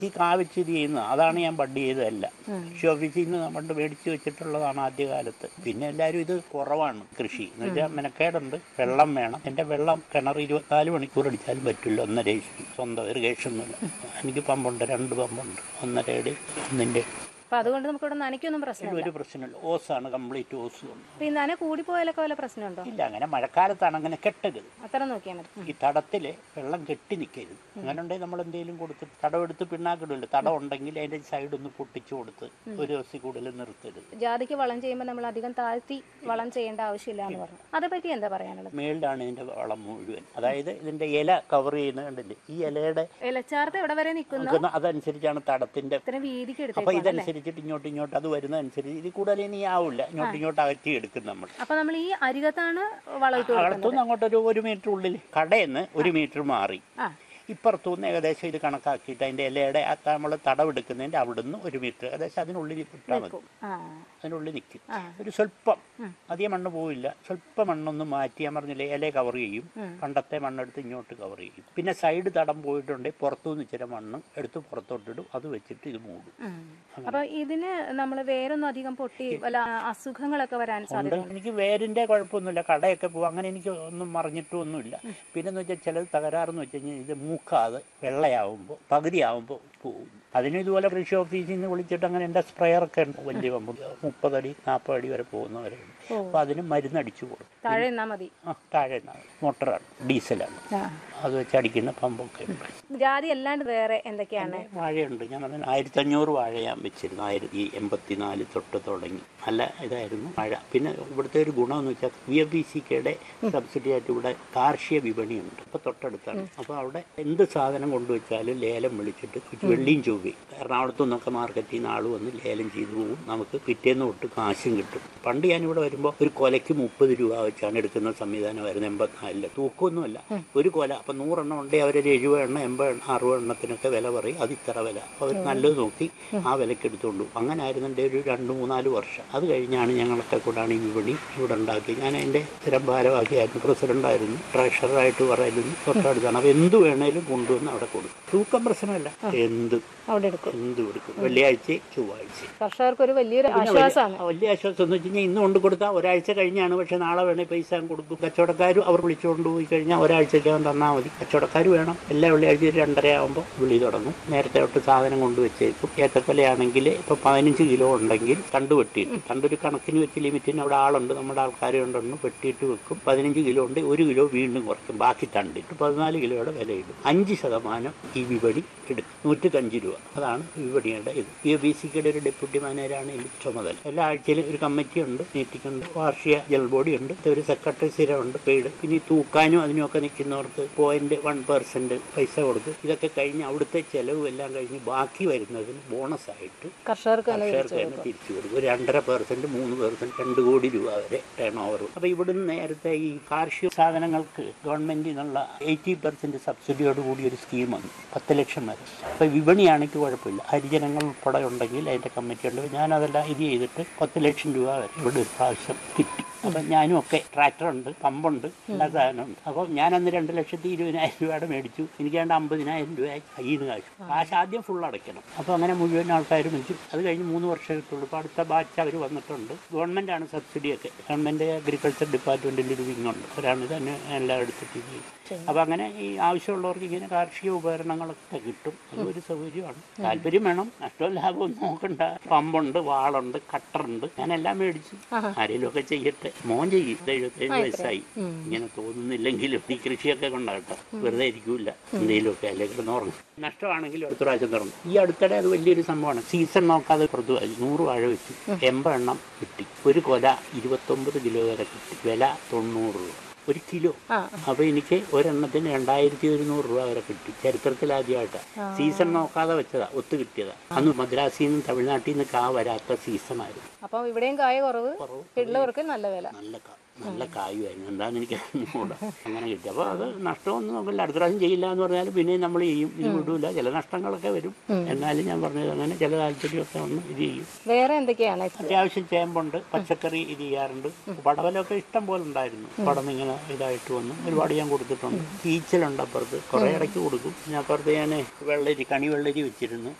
ഈ കാവച്ചിരി ചെയ്യുന്ന അതാണ് ഞാൻ ബഡ് ചെയ്തതല്ല കൃഷി ഓഫീസിൽ നിന്ന് പണ്ട് മേടിച്ച് വെച്ചിട്ടുള്ളതാണ് ആദ്യകാലത്ത് പിന്നെ എല്ലാവരും ഇത് കുറവാണ് കൃഷി എന്ന് വെച്ചാൽ മെനക്കേടുണ്ട് വെള്ളം വേണം എൻ്റെ വെള്ളം കിണർ ഇരുപത്തിനാല് മണിക്കൂർ അടിച്ചാലും പറ്റില്ല ഒന്നര എച്ച് സ്വന്തം ഇറിഗേഷനൊന്നുമില്ല എനിക്ക് പമ്പുണ്ട് രണ്ട് പമ്പുണ്ട് ഒന്നര അടി ഒന്നിൻ്റെ അപ്പൊ അതുകൊണ്ട് നമുക്ക് ഇവിടെ നനയ്ക്കൊന്നും പ്രശ്നമില്ല ഒരു പ്രശ്നമില്ല ഓസാണ് കംപ്ലീറ്റ് ഓസ് കൊണ്ട് അപ്പൊ ഈ നന കൂടിപ്പോയാലൊക്കെ വല്ല പ്രശ്നമുണ്ടോ ഇല്ല അങ്ങനെ മഴക്കാലത്താണ് അങ്ങനെ കെട്ടരുത് അത്ര നോക്കിയാൽ മതി ഈ തടത്തില് വെള്ളം കെട്ടി നിൽക്കരുത് അങ്ങനെ ഉണ്ടെങ്കിൽ നമ്മൾ എന്തെങ്കിലും കൊടുത്ത് തടമെടുത്ത് പിണ്ണാക്കിടില്ല തടം ഉണ്ടെങ്കിൽ അതിന്റെ സൈഡ് ഒന്ന് പൊട്ടിച്ചു കൊടുത്ത് ഒരു ദിവസം കൂടുതൽ നിർത്തരുത് ജാതിക്ക് വളം ചെയ്യുമ്പോൾ നമ്മൾ അധികം താഴ്ത്തി വളം ചെയ്യേണ്ട ആവശ്യമില്ല എന്ന് പറഞ്ഞു അതേപറ്റി എന്താ പറയാനുള്ളത് മേളിലാണ് ഇതിന്റെ വളം മുഴുവൻ അതായത് ഇതിന്റെ ഇല കവർ ചെയ്യുന്ന കണ്ടില്ലേ ഈ ഇലയുടെ ഇലച്ചാർത്ത് എവിടെ വരെ നിൽക്കുന്നു നിൽക്കുന്ന അതനുസരിച്ചാണ് തടത്തിന്റെ ഇത്രയും വീതിക്ക് അപ്പൊ എടുത്തേക്കും ഇതനുസരിച്ചിട്ട് ഇങ്ങോട്ട് ഇങ്ങോട്ട് അത് വരുന്നതനുസരിച്ച് ഇത് കൂടുതൽ ഇനി ആവില്ല ഇങ്ങോട്ട് ഇങ്ങോട്ട് അകറ്റി എടുക്കും നമ്മൾ അപ്പൊ നമ്മൾ ഈ അരികത്താണ് വളം ഇട്ട് കൊടുക്കുന്നത് അകത്തുനിന്ന് അങ്ങോട്ടൊരു ഒരു മീറ്റർ ഉള്ളിൽ കടയെന്ന് ഒരു മീറ്റർ മാറി ആ ഇപ്പുറത്തുനിന്ന് ഏകദേശം ഇത് കണക്കാക്കിയിട്ട് അതിന്റെ ഇലയുടെ നമ്മൾ തടവെടുക്കുന്നതിന്റെ അവിടുന്ന് ഒരു മീറ്റർ ഏകദേശം അതിനുള്ളിൽ ഇട്ടാൽ മതി ആ അതിനുള്ളിൽ നിൽക്കും ആ. ഒരു സ്വല്പം അധികം മണ്ണ് പോവില്ല സ്വല്പം മണ്ണൊന്ന് മാറ്റി ഞാൻ പറഞ്ഞില്ലേ ഇല കവർ ചെയ്യും പണ്ടത്തെ മണ്ണെടുത്ത് ഇങ്ങോട്ട് കവർ ചെയ്യും പിന്നെ സൈഡ് തടം പോയിട്ടുണ്ടെങ്കിൽ പുറത്തുനിന്ന് ഇച്ചിരി മണ്ണ് എടുത്ത് പുറത്തോട്ടിടും അത് വെച്ചിട്ട് ഇത് മൂടും ഉം. അപ്പൊ ഇതിന് നമ്മൾ വേറൊന്നും അധികം പൊട്ടി വല്ല അസുഖങ്ങളൊക്കെ വരാൻ ഉണ്ട് സാധ്യത എനിക്ക് വേരിന്റെ കുഴപ്പമൊന്നുമില്ല കടയൊക്കെ പോകും അങ്ങനെ എനിക്ക് ഒന്നും മറിഞ്ഞിട്ടും ഒന്നുമില്ല പിന്നെന്ന് വെച്ചാൽ ചിലത് തകരാറെന്ന് വെച്ച് കഴിഞ്ഞാൽ ഇത് മൂക്കാതെ വെള്ളയാവുമ്പോൾ പകുതിയാവുമ്പോൾ പോവും അതിന് ഇതുപോലെ കൃഷി ഓഫീസിൽ നിന്ന് വിളിച്ചിട്ട് അങ്ങനെ എൻ്റെ സ്പ്രെയറൊക്കെ ഉണ്ട് വലിയ പമ്പ് മുപ്പതടി നാൽപ്പത് അടി വരെ പോകുന്നവരുണ്ട് അപ്പോൾ അതിന് മരുന്നടിച്ചു കൊടുക്കും താഴെ നിന്നാ മതി ആ താഴെ മോട്ടറാണ് ഡീസലാണ് ആ. അത് വെച്ച് അടിക്കുന്ന പമ്പൊക്കെ ഉണ്ട് ജാതി അല്ലാണ്ട് വേറെ എന്തൊക്കെയാണ് വാഴയുണ്ട് ഞാൻ പറഞ്ഞു ആയിരത്തി അഞ്ഞൂറ് വാഴ ഞാൻ വെച്ചിരുന്നു ആയിരത്തി എൺപത്തി നാല് തൊട്ട് തുടങ്ങി നല്ല ഇതായിരുന്നു വാഴ പിന്നെ ഇവിടുത്തെ ഒരു ഗുണമെന്ന് വെച്ചാൽ വി എഫ് ബി സി കെയുടെ സബ്സിഡി ആയിട്ട് ഇവിടെ കാർഷിക വിപണിയുണ്ട് അപ്പോൾ തൊട്ടടുത്താണ് അപ്പോൾ അവിടെ എന്ത് സാധനം കൊണ്ടുവച്ചാലും ലേലം വിളിച്ചിട്ട് വെള്ളിയും ചൊവ്വയും എറണാകുളത്തു നിന്നൊക്കെ മാർക്കറ്റിൽ നിന്ന് ആൾ വന്ന് ലേലം ചെയ്തു പോകും നമുക്ക് പിറ്റേന്ന് തൊട്ട് കാശും കിട്ടും പണ്ട് ഞാനിവിടെ വരുമ്പോൾ ഒരു കൊലയ്ക്ക് മുപ്പത് രൂപ വെച്ചാണ് എടുക്കുന്ന സംവിധാനമായിരുന്നു എൺപത്തിനാലില് തൂക്കമൊന്നുമല്ല ഒരു കൊല അപ്പം നൂറെണ്ണം ഉണ്ടെങ്കിൽ അവരൊരു എഴുപത് എണ്ണം എൺപത് എണ്ണം അറുപത് എണ്ണത്തിനൊക്കെ വില പറയും അത് ഇത്ര വില അപ്പോൾ അവർ നല്ലത് നോക്കി ആ വിലക്ക് എടുത്തുകൊണ്ട് പോകും അങ്ങനെ ആയിരുന്നു എൻ്റെ ഒരു രണ്ട് മൂന്നാല് വർഷം അത് കഴിഞ്ഞാണ് ഞങ്ങളൊക്കെ കൂടാണ് ഈ വിപണി ഇവിടെ ഉണ്ടാക്കി ഞാൻ അതിൻ്റെ സ്ഥിരം ഭാരവാഹിയായിരുന്നു പ്രസിഡൻ്റായിരുന്നു ട്രഷററായിട്ട് പറയുന്നു തൊട്ടടുത്താണ് അപ്പോൾ എന്ത് വേണേലും കൊണ്ടുവന്ന് അവിടെ കൊടുക്കും തൂക്കം പ്രശ്നമല്ല എന്ത് അവിടെ എടുക്കും എന്ത് കൊടുക്കും വെള്ളിയാഴ്ച ചൊവ്വാഴ്ച കർഷകർക്ക് ഒരു വലിയൊരു ആശ്വാസമാണ് ആ, വലിയ ആശ്വാസം എന്ന് വെച്ച് കഴിഞ്ഞാൽ ഇന്ന് കൊണ്ട് കൊടുത്താൽ ഒരാഴ്ച കഴിഞ്ഞാണ് പക്ഷെ നാളെ വേണേൽ പൈസ ഞാൻ കൊടുക്കും കച്ചവടക്കാരും അവർ വിളിച്ചുകൊണ്ട് പോയി കഴിഞ്ഞാൽ ഒരാഴ്ചക്കകം തന്നാൽ മതി കച്ചവടക്കാർ വേണം എല്ലാ വെള്ളിയാഴ്ച രണ്ടര ആകുമ്പോൾ വിളി തുടങ്ങും നേരത്തെ തൊട്ട് സാധനം കൊണ്ട് വെച്ചേക്കും ഏത്തക്കൊലയാണെങ്കിൽ ഇപ്പോൾ പതിനഞ്ച് കിലോ ഉണ്ടെങ്കിൽ തണ്ട് വെട്ടിയിട്ട് തണ്ടൊരു കണക്കിന് വെച്ച് ലിമിറ്റിന് അവിടെ ആളുണ്ട് നമ്മുടെ ആൾക്കാർ കൊണ്ടുവന്ന് വെട്ടിയിട്ട് വെക്കും പതിനഞ്ച് കിലോ ഉണ്ട് ഒരു കിലോ വീണ്ടും കുറയ്ക്കും ബാക്കി തണ്ടിട്ട് പതിനാല് കിലോയുടെ വില ഇടും അഞ്ച് ശതമാനം ഈ വിപണി എടുക്കും നൂറ്റഞ്ച് രൂപ അതാണ് വിപണിയുടെ ഇത് പി ബി സിയുടെ ഒരു ഡെപ്യൂട്ടി മാനേജറാണ് ഇതിൽ ചുമതല എല്ലാ ആഴ്ചയിലും ഒരു കമ്മിറ്റി ഉണ്ട് മീറ്റിംഗ് ഉണ്ട് വാർഷിക ജൽ ബോഡി ഉണ്ട് ഒരു സെക്രട്ടറി സ്ഥിരമുണ്ട് പെയ്ഡ് പിന്നെ ഈ തൂക്കാനും അതിനുമൊക്കെ നിൽക്കുന്നവർക്ക് പോയിന്റ് വൺ പെർസെന്റ് പൈസ കൊടുക്കും ഇതൊക്കെ കഴിഞ്ഞ് അവിടുത്തെ ചെലവ് എല്ലാം കഴിഞ്ഞ് ബാക്കി വരുന്നതിന് ബോണസ് ആയിട്ട് കർഷകർക്ക് തന്നെ കർഷകർക്ക് തന്നെ തിരിച്ചു കൊടുക്കും ഒരു രണ്ടര പെർസെന്റ് മൂന്ന് പെർസെന്റ് രണ്ട് കോടി രൂപ വരെ ടേൺ ഓവർ അപ്പൊ ഇവിടുന്ന് നേരത്തെ ഈ കാർഷിക സാധനങ്ങൾക്ക് ഗവൺമെന്റിൽ നിന്നുള്ള എയ്റ്റി പെർസെന്റ് സബ്സിഡിയോട് കൂടി ഒരു സ്കീം വന്നു പത്ത് ലക്ഷം വരെ അപ്പൊ വിപണിയാണെങ്കിൽ കുഴപ്പമില്ല ഹരിജനങ്ങൾ ഉൾപ്പെടെ ഉണ്ടെങ്കിൽ അതിന്റെ കമ്മിറ്റി ഉണ്ട് ഞാനതെല്ലാം ഇത് ചെയ്തിട്ട് പത്ത് ലക്ഷം രൂപ വരെ ഇവിടെ ഒരു പ്രാവശ്യം കിട്ടി അപ്പം ഞാനും ഒക്കെ ട്രാക്ടറുണ്ട് പമ്പുണ്ട് എല്ലാ സാധനമുണ്ട് അപ്പോൾ ഞാൻ അന്ന് രണ്ട് ലക്ഷത്തി ഇരുപതിനായിരം രൂപയുടെ മേടിച്ചു എനിക്ക് വേണ്ട അമ്പതിനായിരം രൂപ കയ്യിൽ നിന്ന് കാശ് കാശ് ആദ്യം ഫുൾ അടയ്ക്കണം അപ്പോൾ അങ്ങനെ മുഴുവൻ ആൾക്കാരും വെച്ചു അത് കഴിഞ്ഞ് മൂന്ന് വർഷം കിട്ടുള്ളൂ ഇപ്പോൾ അടുത്ത ബാച്ച് അവർ വന്നിട്ടുണ്ട് ഗവൺമെൻറ്റാണ് സബ്സിഡിയൊക്കെ ഗവൺമെൻറ് അഗ്രികൾച്ചർ ഡിപ്പാർട്ട്മെൻറ്റിൻ്റെ ഒരു വിങ് ഉണ്ട് അവരാണ് തന്നെ എല്ലാം എടുത്തിട്ട് ഇത് ചെയ്യും അപ്പോൾ അങ്ങനെ ഈ ആവശ്യമുള്ളവർക്ക് ഇങ്ങനെ കാർഷിക ഉപകരണങ്ങളൊക്കെ കിട്ടും അതൊരു സൗകര്യമാണ് താല്പര്യം വേണം നഷ്ടവും ലാഭവും നോക്കണ്ട പമ്പുണ്ട് വാളുണ്ട് കട്ടറുണ്ട് ഞാൻ എല്ലാം മേടിച്ചു ആരെങ്കിലും ഒക്കെ ചെയ്യട്ടെ മോൻ ചെയ്യും ഇത് എഴുപത്തേഴ് വയസ്സായി ഇങ്ങനെ തോന്നുന്നില്ലെങ്കിലും ഈ കൃഷിയൊക്കെ കൊണ്ടാകട്ടെ വെറുതെ ഇരിക്കൂല എന്തെങ്കിലുമൊക്കെ അല്ലെങ്കിൽ കിടന്ന് ഉറങ്ങും നഷ്ടമാണെങ്കിലും അടുത്ത പ്രാവശ്യം തുടങ്ങും ഈ അടുത്തിടെ അത് വലിയൊരു സംഭവമാണ് സീസൺ നോക്കാതെ പുറത്തു പോയി നൂറ് വാഴ വെച്ചു എൺപത് എണ്ണം കിട്ടി ഒരു കൊല ഇരുപത്തൊമ്പത് കിലോ വരെ കിട്ടി വില തൊണ്ണൂറ് രൂപ ഒരു കിലോ ആ അപ്പൊ എനിക്ക് ഒരെണ്ണത്തിന് രണ്ടായിരത്തി ഒരുന്നൂറ് രൂപ വരെ കിട്ടി ചരിത്രത്തിൽ ആദ്യമായിട്ടാ സീസൺ നോക്കാതെ വെച്ചതാ ഒത്തു കിട്ടിയതാ അന്ന് മദ്രാസിൽ നിന്ന് തമിഴ്നാട്ടിൽ നിന്ന് കാ വരാത്ത സീസണായിരുന്നു അപ്പം ഇവിടെയും കായ കുറവ് ഉള്ളവർക്ക് നല്ല വില നല്ല കാ നല്ല കായുമായിരുന്നു എന്താണെന്ന് എനിക്ക് അറിഞ്ഞുകൂടാ അങ്ങനെ കിട്ടി അപ്പോൾ അത് നഷ്ടമൊന്നും നോക്കില്ല അടുത്ത പ്രാവശ്യം ചെയ്യില്ല എന്ന് പറഞ്ഞാൽ പിന്നെയും നമ്മൾ ചെയ്യും ഇത് വിടൂല ചില നഷ്ടങ്ങളൊക്കെ വരും എന്നാലും ഞാൻ പറഞ്ഞത് അങ്ങനെ ചില താല്പര്യമൊക്കെ ഒന്ന് ഇത് ചെയ്യും വേറെ എന്തൊക്കെയാണ് അത്യാവശ്യം ചേമ്പുണ്ട് പച്ചക്കറി ഇത് ചെയ്യാറുണ്ട് പടവലൊക്കെ ഇഷ്ടം പോലെ ഉണ്ടായിരുന്നു പടം ഇങ്ങനെ ഇതായിട്ട് വന്നു ഒരുപാട് ഞാൻ കൊടുത്തിട്ടുണ്ട് ഈച്ചലുണ്ട് അപ്പുറത്ത് കുറേ ഇടയ്ക്ക് കൊടുക്കും പിന്നെ അപ്പുറത്ത് ഞാൻ വെള്ളരി കണി വെള്ളരി വെച്ചിരുന്നു